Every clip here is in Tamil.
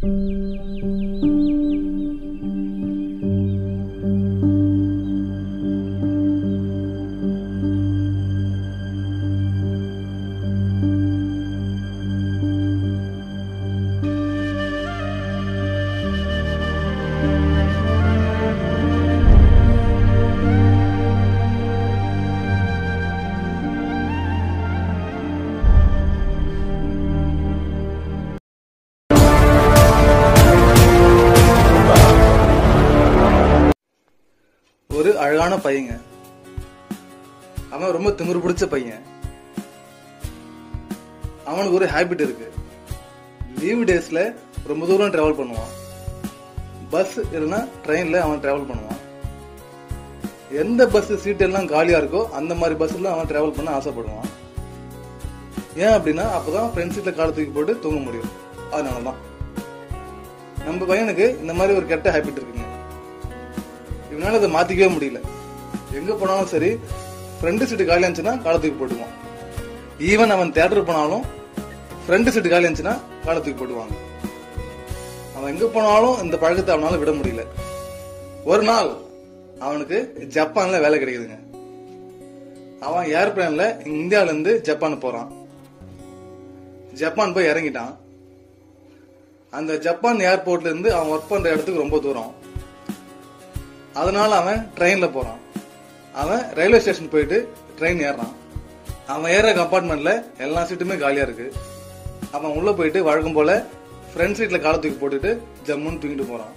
ஒரு அழகான பையங்க அவன் ரொம்ப திமிரு பிடிச்ச பையன் அவனுக்கு ஒரு ஹேபிட் இருக்கு லீவ் டேஸ்ல ரொம்ப தூரம் டிராவல் பண்ணுவான் பஸ் இல்லைன்னா ட்ரெயின்ல அவன் டிராவல் பண்ணுவான் எந்த பஸ் சீட் எல்லாம் காலியா இருக்கோ அந்த மாதிரி பஸ்ல அவன் டிராவல் பண்ண ஆசைப்படுவான் ஏன் அப்படின்னா அப்பதான் ஃப்ரெண்ட் சீட்ல காலை தூக்கி போட்டு தூங்க முடியும் அதனாலதான் நம்ம பையனுக்கு இந்த மாதிரி ஒரு கெட்ட ஹேபிட் இருக்குங்க இவனால அதை மாத்திக்கவே முடியல எங்க போனாலும் சரி ஃப்ரெண்டு சீட்டு காலி இருந்துச்சுன்னா காலை தூக்கி போட்டுவான் ஈவன் அவன் தியேட்டர் போனாலும் ஃப்ரெண்டு சீட்டு காலி இருந்துச்சுன்னா காலை தூக்கி போட்டுவாங்க அவன் எங்க போனாலும் இந்த பழக்கத்தை அவனால விட முடியல ஒரு நாள் அவனுக்கு ஜப்பான்ல வேலை கிடைக்குதுங்க அவன் ஏர்பிளேன்ல இந்தியால இருந்து ஜப்பான் போறான் ஜப்பான் போய் இறங்கிட்டான் அந்த ஜப்பான் ஏர்போர்ட்ல இருந்து அவன் ஒர்க் பண்ற இடத்துக்கு ரொம்ப தூரம் அதனால அவன் ட்ரெயின்ல போறான் அவன் ரயில்வே ஸ்டேஷன் போயிட்டு ட்ரெயின் ஏறான் அவன் ஏற கம்பார்ட்மெண்ட்ல எல்லா சீட்டுமே காலியா இருக்கு அவன் உள்ள போயிட்டு வழக்கம் போல ஃப்ரண்ட் சீட்ல காலை தூக்கி போட்டுட்டு ஜம்முன்னு தூக்கிட்டு போறான்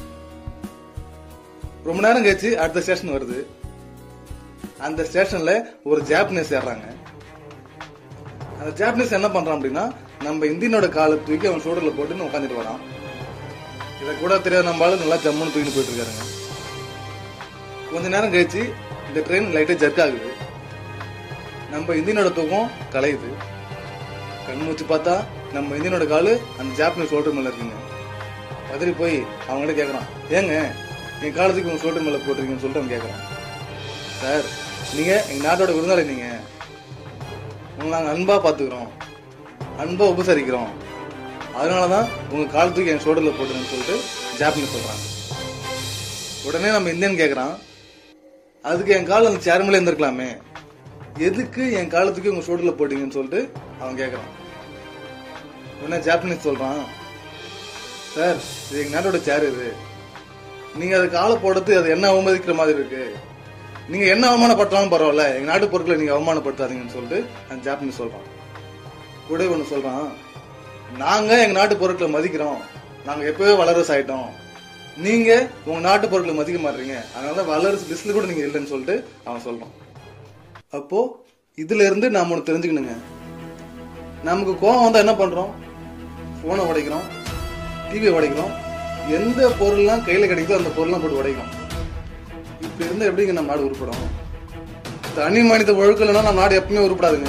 ரொம்ப நேரம் கழிச்சு அடுத்த ஸ்டேஷன் வருது அந்த ஸ்டேஷன்ல ஒரு ஜாப்பனீஸ் ஏறாங்க அந்த ஜாப்பனீஸ் என்ன பண்றான் அப்படின்னா நம்ம இந்தியனோட காலை தூக்கி அவன் ஷோல்டர்ல போட்டு உட்காந்துட்டு வரான் இதை கூட தெரியாத நம்மளால நல்லா ஜம்முன்னு தூக்கிட்டு போயிட்டு இருக்காருங்க கொஞ்ச நேரம் கழிச்சு இந்த ட்ரெயின் லைட்டா ஜர்க் ஆகுது நம்ம இந்தியனோட தூக்கம் கலையுது கண் வச்சு பார்த்தா நம்ம இந்தியனோட காலு அந்த ஜாப்பனீஸ் ஷோல்டர் மேல இருக்குங்க பதறி போய் அவங்கள்ட்ட கேக்குறான் ஏங்க என் காலத்துக்கு உங்க ஷோல்டர் மேல போட்டிருக்கீங்கன்னு சொல்லிட்டு அவன் கேக்குறான் சார் நீங்க எங்க நாட்டோட விருந்தாளி நீங்க உங்களை நாங்க அன்பா பாத்துக்கிறோம் அன்பா உபசரிக்கிறோம் அதனாலதான் உங்க காலத்துக்கு என் ஷோல்டர்ல போட்டுருங்கன்னு சொல்லிட்டு ஜாப்பனீஸ் சொல்றாங்க உடனே நம்ம இந்தியன் கேக்குறான் அதுக்கு என் கால் அந்த சேர் மேல இருந்திருக்கலாமே எதுக்கு என் காலத்துக்கு உங்க ஷோல்டர்ல போட்டீங்கன்னு சொல்லிட்டு அவன் கேக்குறான் உடனே ஜாப்பனீஸ் சொல்றான் சார் இது எங்க நாட்டோட சேர் இது நீங்க அது காலை போடுறது அது என்ன அவமதிக்கிற மாதிரி இருக்கு நீங்க என்ன அவமானப்படுத்தாலும் பரவாயில்ல எங்க நாட்டு பொருட்களை நீங்க அவமானப்படுத்தாதீங்கன்னு சொல்லிட்டு அந்த ஜாப்பனீஸ் சொல்றான் கூட ஒண்ணு சொல்றான் நாங்க எங்க நாட்டு பொருட்களை மதிக்கிறோம் நாங்க எப்பவே வளரஸ் ஆயிட்டோம் நீங்க உங்க நாட்டு பொருட்களை மதிக்க மாட்டீங்க அதனால வளர்ச்சி லிஸ்ட்ல கூட நீங்க இல்லைன்னு சொல்லிட்டு அவன் சொல்றான் அப்போ இதுல இருந்து நாம ஒண்ணு தெரிஞ்சுக்கணுங்க நமக்கு கோவம் வந்தா என்ன பண்றோம் போனை உடைக்கிறோம் டிவியை உடைக்கிறோம் எந்த பொருள்லாம் கையில கிடைக்குதோ அந்த பொருள்லாம் போட்டு உடைக்கிறோம் இப்படி இருந்தா எப்படிங்க நம்ம நாடு உருப்படும் தனி மனித ஒழுக்கலைன்னா நம்ம நாடு எப்பவுமே உருப்படாதுங்க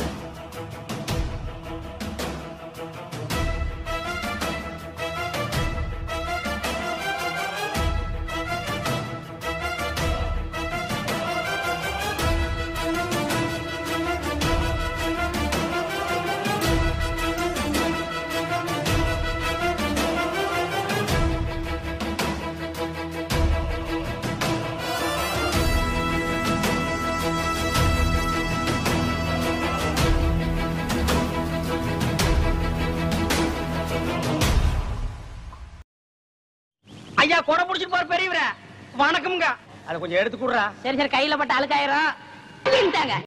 ஐயா கொடை புடிச்சிட்டு போற பெரியவரே வணக்கம்ங்க அதை கொஞ்சம் எடுத்து கொடுறா சரி சரி கையில பட்ட அழுக்காயிரம் இந்தாங்க